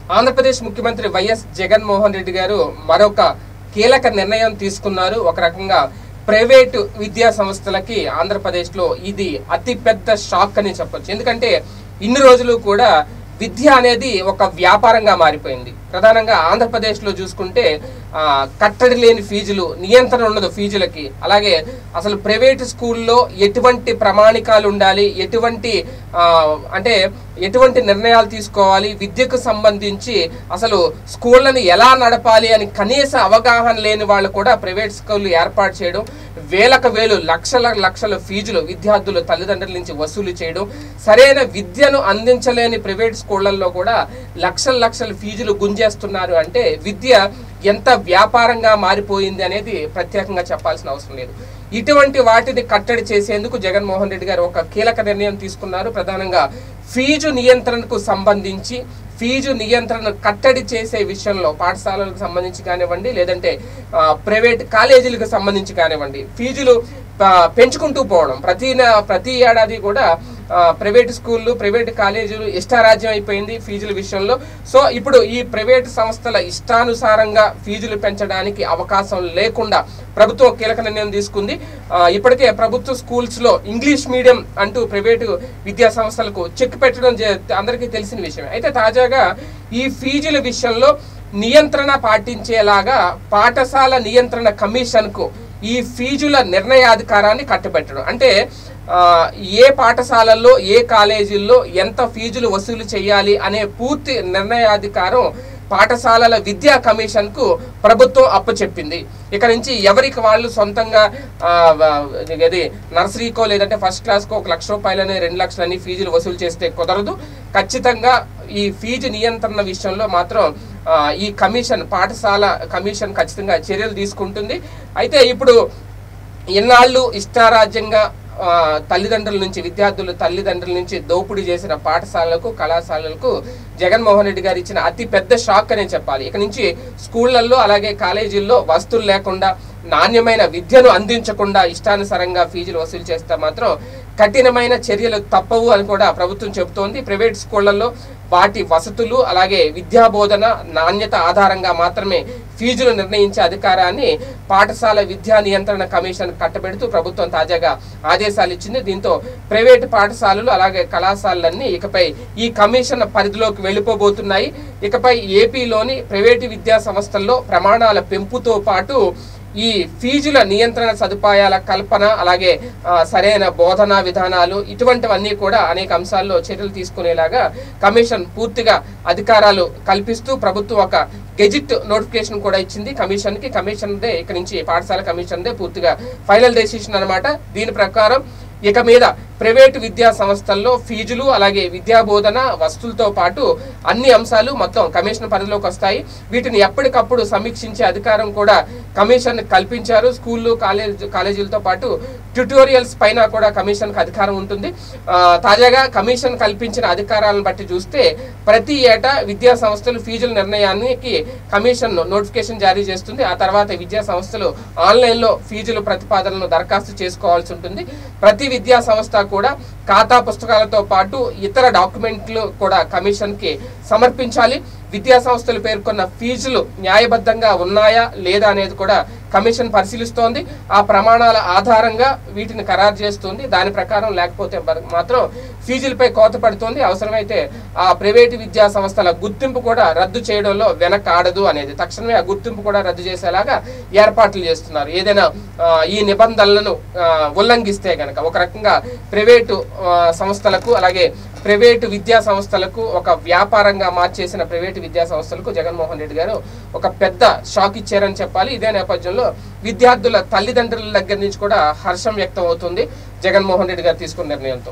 ఆంధ్రప్రదేశ్ ముఖ్యమంత్రి వైఎస్ జగన్మోహన్ రెడ్డి గారు మరొక కీలక నిర్ణయం తీసుకున్నారు ఒక రకంగా ప్రైవేటు విద్యా సంస్థలకి ఆంధ్రప్రదేశ్లో ఇది అతి పెద్ద షాక్ అని చెప్పొచ్చు ఎందుకంటే ఇన్ని రోజులు కూడా విద్య అనేది ఒక వ్యాపారంగా మారిపోయింది ప్రధానంగా ఆంధ్రప్రదేశ్లో చూసుకుంటే ఆ, కట్టడి లేని ఫీజులు నియంత్రణ ఉండదు ఫీజులకి అలాగే అసలు ప్రైవేట్ స్కూల్లో ఎటువంటి ప్రమాణికాలు ఉండాలి ఎటువంటి ఆ, అంటే ఎటువంటి నిర్ణయాలు తీసుకోవాలి విద్యకు సంబంధించి అసలు స్కూళ్ళని ఎలా నడపాలి అని కనీస అవగాహన లేని వాళ్ళు కూడా ప్రైవేట్ స్కూళ్ళు ఏర్పాటు చేయడం వేలకు వేలు లక్షల లక్షల ఫీజులు విద్యార్థులు తల్లిదండ్రుల నుంచి వసూలు చేయడం సరైన విద్యను అందించలేని ప్రైవేట్ స్కూళ్ళల్లో కూడా లక్షల లక్షల ఫీజులు గుంజేస్తున్నారు అంటే విద్య ఎంత వ్యాపారంగా మారిపోయింది అనేది ప్రత్యేకంగా చెప్పాల్సిన అవసరం లేదు ఇటువంటి వాటిని కట్టడి చేసేందుకు జగన్మోహన్ రెడ్డి గారు ఒక కీలక నిర్ణయం తీసుకున్నారు ప్రధానంగా ఫీజు నియంత్రణకు సంబంధించి ఫీజు నియంత్రణ కట్టడి చేసే విషయంలో పాఠశాలలకు సంబంధించి కానివ్వండి లేదంటే ఆ, ప్రైవేట్ కాలేజీలకు సంబంధించి కానివ్వండి ఫీజులు ఆ, పెంచుకుంటూ పోవడం ప్రతి న- ప్రతి ఏడాది కూడా ఆ, ప్రైవేట్ స్కూళ్ళు ప్రైవేట్ కాలేజీలు ఇష్టారాజ్యం అయిపోయింది ఫీజుల విషయంలో సో ఇప్పుడు ఈ ప్రైవేట్ సంస్థల ఇష్టానుసారంగా ఫీజులు పెంచడానికి అవకాశం లేకుండా ప్రభుత్వం కీలక నిర్ణయం తీసుకుంది ఆ, ఇప్పటికే ప్రభుత్వ స్కూల్స్ లో ఇంగ్లీష్ మీడియం అంటూ ప్రైవేటు విద్యా సంస్థలకు చెక్ పెట్టడం జే- అందరికీ తెలిసిన విషయం అయితే తాజాగా ఈ ఫీజుల విషయంలో నియంత్రణ పాటించేలాగా పాఠశాల నియంత్రణ కమిషన్కు ఈ ఫీజుల నిర్ణయాధికారాన్ని కట్టబెట్టడం అంటే ఆ, ఏ పాఠశాలల్లో ఏ కాలేజీల్లో ఎంత ఫీజులు వసూలు చేయాలి అనే పూర్తి నిర్ణయాధికారం పాఠశాలల విద్యా కమిషన్ కు ప్రభుత్వం అప్పచెప్పింది ఇక నుంచి ఎవరికి వాళ్ళు సొంతంగా ఆ, వ- ఇది నర్సరీకో లేదంటే ఫస్ట్ క్లాస్కో ఒక లక్ష రూపాయలని రెండు లక్షలని ఫీజులు వసూలు చేస్తే కుదరదు ఖచ్చితంగా ఈ ఫీజు నియంత్రణ విషయంలో మాత్రం ఆ, ఈ కమిషన్ పాఠశాల కమిషన్ ఖచ్చితంగా చర్యలు తీసుకుంటుంది అయితే ఇప్పుడు ఇన్నాళ్ళు ఇష్టారాజ్యంగా ఆ, తల్లిదండ్రుల నుంచి విద్యార్థులు తల్లిదండ్రుల నుంచి దోపిడీ చేసిన పాఠశాలలకు కళాశాలలకు జగన్మోహన్ రెడ్డి గారు ఇచ్చిన అతి పెద్ద షాక్ అనే చెప్పాలి ఇక నుంచి స్కూళ్ళల్లో అలాగే కాలేజీల్లో వస్తువులు లేకుండా నాణ్యమైన విద్యను అందించకుండా ఇష్టానుసారంగా ఫీజులు వసూలు చేస్తే మాత్రం కఠినమైన చర్యలు తప్పవు అని కూడా ప్రభుత్వం చెబుతోంది ప్రైవేట్ స్కూళ్లలో వాటి వసతులు అలాగే విద్యా బోధన నాణ్యత ఆధారంగా మాత్రమే ఫీజులు నిర్ణయించే అధికారాన్ని పాఠశాల విద్యా నియంత్రణ కమిషన్ కట్టబెడుతూ ప్రభుత్వం తాజాగా ఆదేశాలు ఇచ్చింది దీంతో ప్రైవేటు పాఠశాలలు అలాగే కళాశాలలన్నీ ఇకపై ఈ కమిషన్ పరిధిలోకి వెళ్ళిపోబోతున్నాయి ఇకపై ఏపీలోని ప్రైవేటు విద్యా సంస్థల్లో ప్రమాణాల పెంపుతో పాటు ఈ ఫీజుల నియంత్రణ సదుపాయాల కల్పన అలాగే ఆ, సరైన బోధనా విధానాలు ఇటువంటివన్నీ కూడా అనేక అంశాల్లో చర్యలు తీసుకునేలాగా కమిషన్ పూర్తిగా అధికారాలు కల్పిస్తూ ప్రభుత్వం ఒక గెజిట్ నోటిఫికేషన్ కూడా ఇచ్చింది కమిషన్ కి కమిషన్ దే ఇక్కడి నుంచి పాఠశాల కమిషన్ దే పూర్తిగా ఫైనల్ డెసిషన్ అన్నమాట దీని ప్రకారం ఇక మీద ప్రైవేటు విద్యా సంస్థల్లో ఫీజులు అలాగే విద్యా బోధన వస్తువులతో పాటు అన్ని అంశాలు మొత్తం కమిషన్ పరిధిలోకి వస్తాయి వీటిని ఎప్పటికప్పుడు సమీక్షించే అధికారం కూడా కమిషన్ కల్పించారు స్కూళ్ళు కాలేజ్ కాలేజీలతో పాటు ట్యుటోరియల్స్ పైన కూడా కమిషన్కి అధికారం ఉంటుంది ఆ, తాజాగా కమిషన్ కల్పించిన అధికారాలను బట్టి చూస్తే ప్రతి ఏటా విద్యా సంస్థలు ఫీజుల నిర్ణయానికి కమిషన్ నోటిఫికేషన్ జారీ చేస్తుంది ఆ తర్వాత విద్యా సంస్థలు ఆన్లైన్లో ఫీజుల ప్రతిపాదనలు దరఖాస్తు చేసుకోవాల్సి ఉంటుంది ప్రతి విద్యా సంస్థ కూడా ఖాతా పుస్తకాలతో పాటు ఇతర డాక్యుమెంట్లు కూడా కమిషన్కి సమర్పించాలి విద్యా సంస్థలు పేర్కొన్న ఫీజులు న్యాయబద్ధంగా ఉన్నాయా లేదా అనేది కూడా కమిషన్ పరిశీలిస్తోంది ఆ ప్రమాణాల ఆధారంగా వీటిని ఖరారు చేస్తుంది దాని ప్రకారం లేకపోతే బ- మాత్రం ఫీజులపై కోత పడుతోంది అవసరమైతే ఆ ప్రైవేటు విద్యా సంస్థల గుర్తింపు కూడా రద్దు చేయడంలో వెనకాడదు అనేది తక్షణమే ఆ గుర్తింపు కూడా రద్దు చేసేలాగా ఏర్పాట్లు చేస్తున్నారు ఏదైనా ఆ, ఈ నిబంధనలను ఆ, ఉల్లంఘిస్తే గనక ఒక రకంగా ప్రైవేటు ఆ, సంస్థలకు అలాగే ప్రైవేటు విద్యా సంస్థలకు ఒక వ్యాపారంగా మార్చేసిన ప్రైవేటు విద్యా సంస్థలకు జగన్మోహన్ రెడ్డి గారు ఒక పెద్ద షాక్ ఇచ్చారని చెప్పాలి ఇదే నేపథ్యంలో విద్యార్థుల తల్లిదండ్రుల దగ్గర నుంచి కూడా హర్షం వ్యక్తం అవుతుంది జగన్మోహన్ రెడ్డి గారు తీసుకున్న నిర్ణయంతో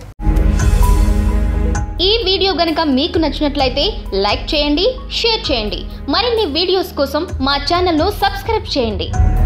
ఈ వీడియో గనుక మీకు నచ్చినట్లయితే లైక్ చేయండి షేర్ చేయండి మరిన్ని వీడియోస్ కోసం మా ఛానల్ను సబ్స్క్రైబ్ చేయండి